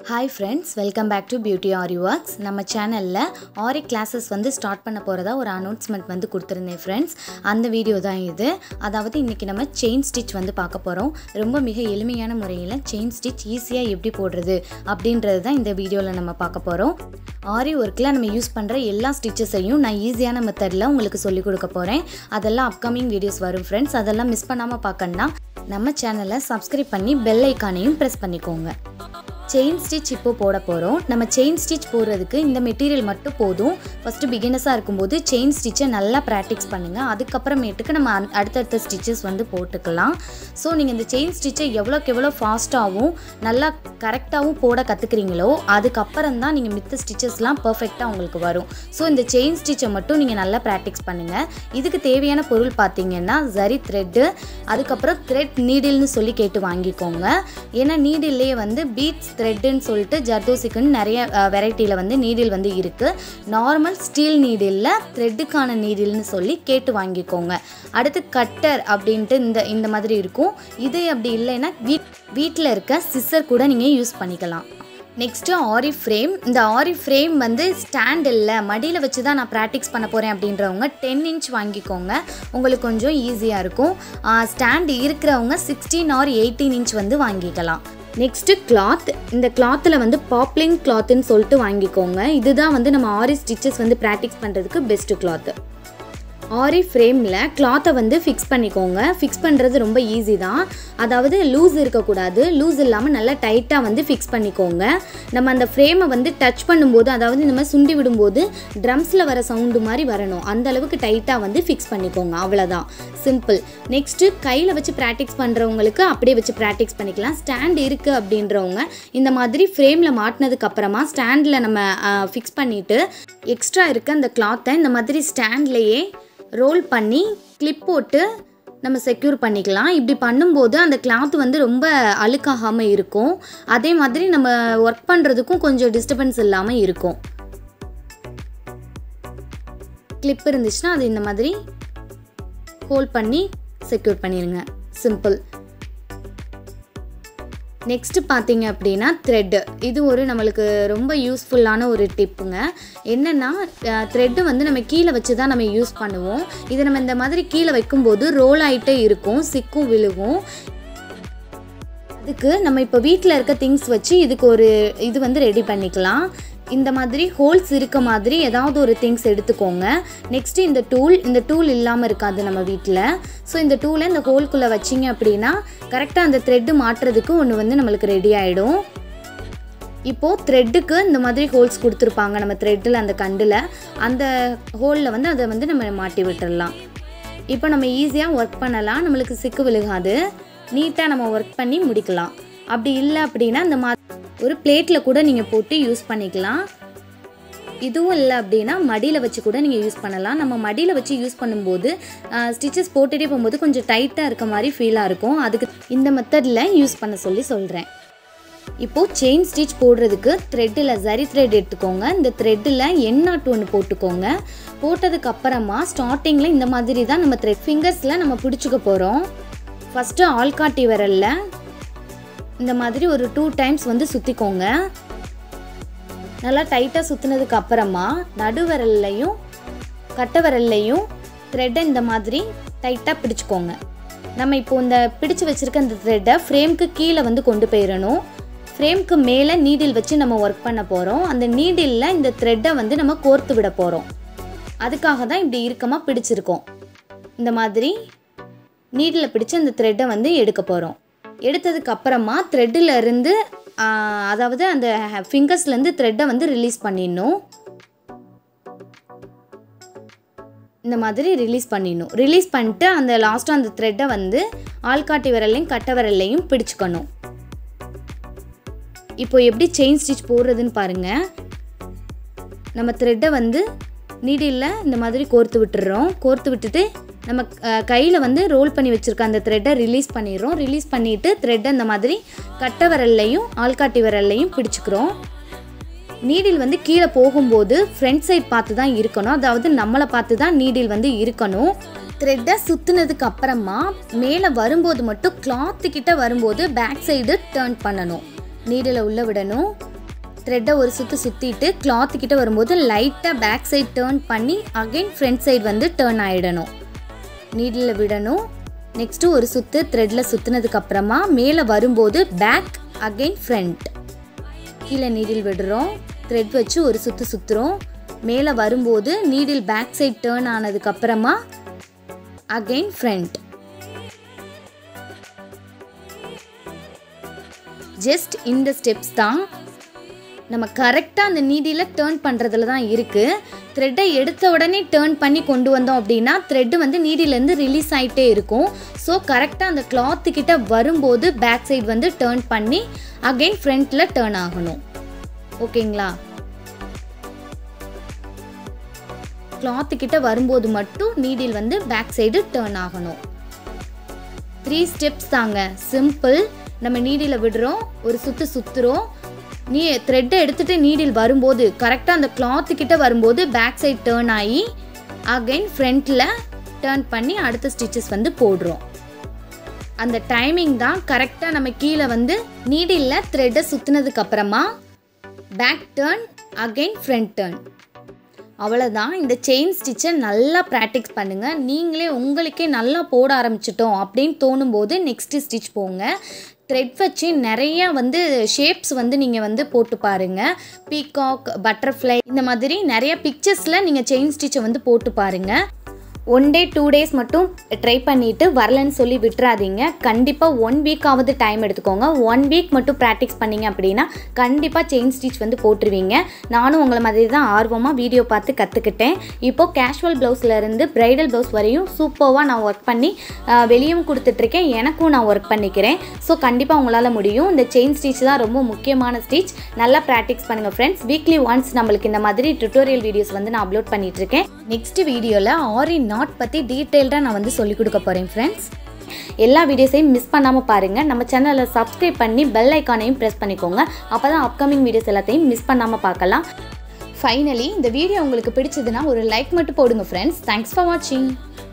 hi friends welcome back to beauty aari works நம்ம சேனலில் ஆரி classes வந்து ஸ்டார்ட் பண்ண போகிறதா ஒரு அனௌன்ஸ்மெண்ட் வந்து கொடுத்துருந்தேன் ஃப்ரெண்ட்ஸ் அந்த வீடியோ தான் இது அதாவது இன்றைக்கி நம்ம செயின் ஸ்டிச் வந்து பார்க்க போகிறோம் ரொம்ப மிக எளிமையான முறையில் செயின் ஸ்டிச் ஈஸியாக எப்படி போடுறது அப்படின்றது தான் இந்த வீடியோவில் நம்ம பார்க்க போகிறோம் ஆரி ஒர்க்கில் நம்ம யூஸ் பண்ணுற எல்லா ஸ்டிச்சஸையும் நான் ஈஸியான மெத்தடில் உங்களுக்கு சொல்லிக் கொடுக்க போகிறேன் அதெல்லாம் அப்கமிங் வீடியோஸ் வரும் ஃப்ரெண்ட்ஸ் அதெல்லாம் மிஸ் பண்ணாமல் பார்க்கணுன்னா நம்ம சேனலை சப்ஸ்கிரைப் பண்ணி பெல் ஐக்கானையும் ப்ரெஸ் பண்ணிக்கோங்க செயின் ஸ்டிச் இப்போ போட போகிறோம் நம்ம செயின் ஸ்டிச் போடுறதுக்கு இந்த மெட்டீரியல் மட்டும் போதும் ஃபஸ்ட்டு பிகினஸாக இருக்கும்போது செயின் ஸ்டிச்சை நல்லா ப்ராக்டிஸ் பண்ணுங்கள் அதுக்கப்புறமேட்டுக்கு நம்ம அந்- அடுத்தடுத்த ஸ்டிச்சஸ் வந்து போட்டுக்கலாம் ஸோ நீங்கள் இந்த செயின் ஸ்டிச்சை எவ்வளோக்கு எவ்வளோ ஃபாஸ்ட்டாகவும் நல்லா கரெக்டாகவும் போட கற்றுக்குறீங்களோ அதுக்கப்புறம் தான் நீங்கள் மித்த ஸ்டிச்சஸ்லாம் பர்ஃபெக்டாக உங்களுக்கு வரும் ஸோ இந்த செயின் ஸ்டிச்சை மட்டும் நீங்கள் நல்லா ப்ராக்டிஸ் பண்ணுங்கள் இதுக்கு தேவையான பொருள் பார்த்தீங்கன்னா ஜரி த்ரெட்டு அதுக்கப்புறம் த்ரெட் நீடில்னு சொல்லி கேட்டு வாங்கிக்கோங்க ஏன்னா நீடில்லையே வந்து பீட்ஸ் த்ரெட்டுன்னு சொல்லிட்டு ஜர்தோசிக்குன்னு நிறைய வெரைட்டியில் வந்து நீடில் வந்து இருக்குது நார்மல் ஸ்டீல் நீடிலில் த்ரெட்டுக்கான நீடில்னு சொல்லி கேட்டு வாங்கிக்கோங்க அடுத்து கட்டர் அப்படின்ட்டு இந்த இந்த மாதிரி இருக்கும் இது அப்படி இல்லைன்னா வீட் வீட்டில் இருக்க சிஸ்ஸர் கூட நீங்கள் யூஸ் பண்ணிக்கலாம் நெக்ஸ்ட்டு ஆரி ஃப்ரேம் இந்த ஆரி ஃப்ரேம் வந்து ஸ்டாண்ட் இல்லை மடியில் வச்சு தான் நான் ப்ராக்டிஸ் பண்ண போகிறேன் அப்படின்றவங்க டென் இன்ச் வாங்கிக்கோங்க உங்களுக்கு கொஞ்சம் ஈஸியாக இருக்கும் ஸ்டாண்ட் இருக்கிறவங்க சிக்ஸ்டீன் ஆர் எயிட்டீன் இன்ச் வந்து வாங்கிக்கலாம் நெக்ஸ்ட்டு கிளாத் இந்த கிளாத்தில் வந்து பாப்லின் கிளாத்துன்னு சொல்லிட்டு வாங்கிக்கோங்க இதுதான் வந்து நம்ம ஆரி ஸ்டிச்சஸ் வந்து ப்ராக்டிஸ் பண்ணுறதுக்கு பெஸ்ட்டு கிளாத்து ஆரி ஃப்ரேமில் கிளாத்தை வந்து ஃபிக்ஸ் பண்ணிக்கோங்க ஃபிக்ஸ் பண்ணுறது ரொம்ப ஈஸி தான் அதாவது லூஸ் இருக்கக்கூடாது லூஸ் இல்லாமல் நல்லா டைட்டாக வந்து ஃபிக்ஸ் பண்ணிக்கோங்க நம்ம அந்த ஃப்ரேமை வந்து டச் பண்ணும்போது அதாவது இந்த மாதிரி சுண்டி விடும்போது ட்ரம்ஸில் வர சவுண்டு மாதிரி வரணும் அந்த அளவுக்கு டைட்டாக வந்து ஃபிக்ஸ் பண்ணிக்கோங்க அவ்வளோதான் சிம்பிள் நெக்ஸ்ட்டு கையில் வச்சு ப்ராக்டிஸ் பண்ணுறவங்களுக்கு அப்படியே வச்சு ப்ராக்டிஸ் பண்ணிக்கலாம் ஸ்டாண்ட் இருக்குது அப்படின்றவங்க இந்த மாதிரி ஃப்ரேமில் மாட்டினதுக்கு அப்புறமா ஸ்டாண்டில் நம்ம ஃபிக்ஸ் பண்ணிவிட்டு எக்ஸ்ட்ரா இருக்க அந்த கிளாத்தை இந்த மாதிரி ஸ்டாண்ட்லேயே ரோல் பண்ணி கிளிப் போட்டு நம்ம செக்யூர் பண்ணிக்கலாம் இப்படி பண்ணும்போது அந்த கிளாத் வந்து ரொம்ப அழுக்காகாமல் இருக்கும் அதே மாதிரி நம்ம ஒர்க் பண்ணுறதுக்கும் கொஞ்சம் டிஸ்டர்பன்ஸ் இல்லாமல் இருக்கும் கிளிப் இருந்துச்சுன்னா அது இந்த மாதிரி ஹோல்ட் பண்ணி செக்யூர் பண்ணிடுங்க சிம்பிள் நெக்ஸ்ட்டு பார்த்தீங்க அப்படின்னா த்ரெட்டு இது ஒரு நம்மளுக்கு ரொம்ப யூஸ்ஃபுல்லான ஒரு டிப்புங்க என்னென்னா த்ரெட்டு வந்து நம்ம கீழே வச்சு தான் நம்ம யூஸ் பண்ணுவோம் இதை நம்ம இந்த மாதிரி கீழே வைக்கும்போது ரோல் ஆகிட்டே இருக்கும் சிக்கும் விழுகும் அதுக்கு நம்ம இப்போ வீட்டில் இருக்க திங்ஸ் வச்சு இதுக்கு ஒரு இது வந்து ரெடி பண்ணிக்கலாம் இந்த மாதிரி ஹோல்ஸ் இருக்க மாதிரி ஏதாவது ஒரு திங்ஸ் எடுத்துக்கோங்க நெக்ஸ்ட்டு இந்த டூல் இந்த டூல் இல்லாமல் இருக்காது நம்ம வீட்டில் ஸோ இந்த டூலை இந்த ஹோல்குள்ளே வச்சிங்க அப்படின்னா கரெக்டாக அந்த த்ரெட்டு மாட்டுறதுக்கு ஒன்று வந்து நம்மளுக்கு ரெடி ஆகிடும் இப்போது த்ரெட்டுக்கு இந்த மாதிரி ஹோல்ஸ் கொடுத்துருப்பாங்க நம்ம த்ரெட்டில் அந்த கண்டில் அந்த ஹோலில் வந்து அதை வந்து நம்ம மாட்டி விட்டுடலாம் இப்போ நம்ம ஈஸியாக ஒர்க் பண்ணலாம் நம்மளுக்கு சிக்கு விழுகாது நீட்டாக நம்ம ஒர்க் பண்ணி முடிக்கலாம் அப்படி இல்லை அப்படின்னா இந்த மா ஒரு பிளேட்டில் கூட நீங்கள் போட்டு யூஸ் பண்ணிக்கலாம் இதுவும் இல்லை அப்படின்னா மடியில் வச்சு கூட நீங்கள் யூஸ் பண்ணலாம் நம்ம மடியில் வச்சு யூஸ் பண்ணும்போது ஸ்டிச்சஸ் போட்டுகிட்டே போகும்போது கொஞ்சம் டைட்டாக இருக்க மாதிரி ஃபீலாக இருக்கும் அதுக்கு இந்த மெத்தடில் யூஸ் பண்ண சொல்லி சொல்கிறேன் இப்போது செயின் ஸ்டிச் போடுறதுக்கு த்ரெட்டில் சரி த்ரெட் எடுத்துக்கோங்க இந்த த்ரெட்டில் எண்ணாட்டு ஒன்று போட்டுக்கோங்க போட்டதுக்கு அப்புறமா ஸ்டார்டிங்கில் இந்த மாதிரி தான் நம்ம த்ரெட் ஃபிங்கர்ஸில் நம்ம பிடிச்சிக்க போகிறோம் ஃபஸ்ட்டு ஆள்காட்டி விரலில் இந்த மாதிரி ஒரு டூ டைம்ஸ் வந்து சுற்றிக்கோங்க நல்லா டைட்டாக சுற்றினதுக்கு அப்புறமா நடுவிரல்லையும் கட்டை விரல்லையும் த்ரெட்டை இந்த மாதிரி டைட்டாக பிடிச்சிக்கோங்க நம்ம இப்போ இந்த பிடிச்சு வச்சிருக்க இந்த த்ரெட்டை ஃப்ரேம்க்கு கீழே வந்து கொண்டு போயிடணும் ஃப்ரேம்க்கு மேலே நீடில் வச்சு நம்ம ஒர்க் பண்ண போகிறோம் அந்த நீடிலில் இந்த த்ரெட்டை வந்து நம்ம கோர்த்து விட போகிறோம் அதுக்காக தான் இப்படி இறுக்கமாக பிடிச்சிருக்கோம் இந்த மாதிரி நீடில் பிடிச்சு அந்த த்ரெட்டை வந்து எடுக்க போகிறோம் எடுத்ததுக்கு அப்புறமா த்ரெட்டில் இருந்து ஆஹ், அதாவது அந்த ஃபிங்கர்ஸ்லேருந்து த்ரெட்டை வந்து ரிலீஸ் பண்ணிடணும் இந்த மாதிரி ரிலீஸ் பண்ணிடணும் ரிலீஸ் பண்ணிட்டு அந்த லாஸ்ட்டாக அந்த த்ரெட்டை வந்து ஆள்காட்டி விரல்லையும் கட்டை விரல்லையும் பிடிச்சுக்கணும் இப்போ எப்படி செயின் ஸ்டிச் போடுறதுன்னு பாருங்கள் நம்ம த்ரெட்டை வந்து நீடில் இந்த மாதிரி கோர்த்து விட்டுறோம் கோர்த்து விட்டுட்டு நம்ம கையில் வந்து ரோல் பண்ணி வச்சுருக்க அந்த த்ரெட்டை ரிலீஸ் பண்ணிடுறோம் ரிலீஸ் பண்ணிவிட்டு த்ரெட்டை இந்த மாதிரி கட்டை விரல்லையும் ஆள்காட்டி விரல்லையும் பிடிச்சிக்கிறோம் நீடில் வந்து கீழே போகும்போது ஃப்ரண்ட் சைட் பார்த்து தான் இருக்கணும் அதாவது நம்மளை பார்த்து தான் நீடில் வந்து இருக்கணும் த்ரெட்டை சுற்றுனதுக்கு அப்புறமா மேலே வரும்போது மட்டும் கிளாத்து கிட்ட வரும்போது பேக் சைடு டேர்ன் பண்ணணும் நீடில் உள்ள விடணும் த்ரெட்டை ஒரு சுற்று சுற்றிட்டு கிளாத்து கிட்ட வரும்போது லைட்டாக பேக் சைடு டேர்ன் பண்ணி அகைன் ஃப்ரண்ட் சைடு வந்து டேர்ன் ஆகிடணும் நீடில் விடணும் நெக்ஸ்ட்டு ஒரு சுற்று த்ரெட்டில் சுற்றுனதுக்கு அப்புறமா மேலே வரும்போது பேக் அகைன் ஃப்ரண்ட் கீழே நீடில் விடுறோம் த்ரெட் வச்சு ஒரு சுற்று சுற்றுறோம் மேலே வரும்போது நீடில் பேக் சைடு டேர்ன் ஆனதுக்கப்புறமா அகைன் ஃப்ரண்ட் ஜஸ்ட் இந்த ஸ்டெப்ஸ் தான் நம்ம கரெக்டாக அந்த நீடியில் டேர்ன் பண்ணுறதுல தான் இருக்குது த்ரெட்டை எடுத்த உடனே டேர்ன் பண்ணி கொண்டு வந்தோம் அப்படின்னா த்ரெட்டு வந்து நீடிலேருந்து ரிலீஸ் ஆகிட்டே இருக்கும் ஸோ கரெக்டாக அந்த கிளாத்து கிட்ட வரும்போது பேக் சைடு வந்து டேர்ன் பண்ணி அகைன் ஃப்ரண்ட்டில் டேர்ன் ஆகணும் ஓகேங்களா கிளாத்து கிட்ட வரும்போது மட்டும் நீடில் வந்து பேக் சைடு டேர்ன் ஆகணும் த்ரீ ஸ்டெப்ஸ் தாங்க சிம்பிள் நம்ம நீடில் விடுறோம் ஒரு சுற்று சுற்றுறோம் நீ த்ரெட்டை எடுத்துகிட்டு நீடில் வரும்போது கரெக்டாக அந்த கிளாத்து கிட்ட வரும்போது பேக் சைடு டேர்ன் ஆகி அகைன் ஃப்ரண்ட்டில் டேர்ன் பண்ணி அடுத்த ஸ்டிச்சஸ் வந்து போடுறோம் அந்த டைமிங் தான் கரெக்டாக நம்ம கீழே வந்து நீடில் த்ரெட்டை சுற்றுனதுக்கு அப்புறமா back turn again front turn அவ்வளோதான் இந்த செயின் ஸ்டிச்சை நல்லா ப்ராக்டிஸ் பண்ணுங்கள் நீங்களே உங்களுக்கே நல்லா போட ஆரம்பிச்சிட்டோம் அப்படின்னு தோணும்போது நெக்ஸ்ட்டு ஸ்டிச் போங்க த்ரெட் வச்சு நிறைய வந்து ஷேப்ஸ் வந்து நீங்கள் வந்து போட்டு பாருங்கள் பீகாக் பட்டர்ஃப்ளை இந்த மாதிரி நிறைய பிக்சர்ஸில் நீங்கள் செயின் ஸ்டிச்சை வந்து போட்டு பாருங்கள் ஒன் டே டூ டேஸ் மட்டும் ட்ரை பண்ணிவிட்டு வரலன்னு சொல்லி விட்டுறாதீங்க கண்டிப்பாக ஒன் வீக்காவது டைம் எடுத்துக்கோங்க ஒன் வீக் மட்டும் ப்ராக்டிஸ் பண்ணிங்க அப்படின்னா கண்டிப்பாக செயின் ஸ்டிச் வந்து போட்டுருவீங்க நானும் உங்களை மாதிரி தான் ஆர்வமாக வீடியோ பார்த்து கற்றுக்கிட்டேன் இப்போது கேஷுவல் ப்ளவுஸ்லேருந்து ப்ரைடல் ப்ளவுஸ் வரையும் சூப்பராக நான் ஒர்க் பண்ணி வெளியும் கொடுத்துட்ருக்கேன் எனக்கும் நான் ஒர்க் பண்ணிக்கிறேன் ஸோ கண்டிப்பாக உங்களால் முடியும் இந்த செயின் ஸ்டிச் தான் ரொம்ப முக்கியமான ஸ்டிச் நல்லா ப்ராக்டிஸ் பண்ணுங்கள் ஃப்ரெண்ட்ஸ் வீக்லி ஒன்ஸ் நம்மளுக்கு இந்த மாதிரி டுட்டோரியல் வீடியோஸ் வந்து நான் அப்லோட் பண்ணிகிட்ருக்கேன் நெக்ஸ்ட் வீடியோவில் ஆரி நாட் பற்றி டீட்டெயில்டாக நான் வந்து சொல்லிக் கொடுக்க போகிறேன் ஃப்ரெண்ட்ஸ் எல்லா வீடியோஸையும் மிஸ் பண்ணாமல் பாருங்கள் நம்ம சேனலில் சப்ஸ்கிரைப் பண்ணி பெல் ஐக்கானையும் ப்ரெஸ் பண்ணிக்கோங்க அப்போ தான் அப்கமிங் வீடியோஸ் எல்லாத்தையும் மிஸ் பண்ணாமல் பார்க்கலாம் ஃபைனலி இந்த வீடியோ உங்களுக்கு பிடிச்சதுன்னா ஒரு லைக் மட்டும் போடுங்க ஃப்ரெண்ட்ஸ் தேங்க்ஸ் ஃபார் வாட்சிங்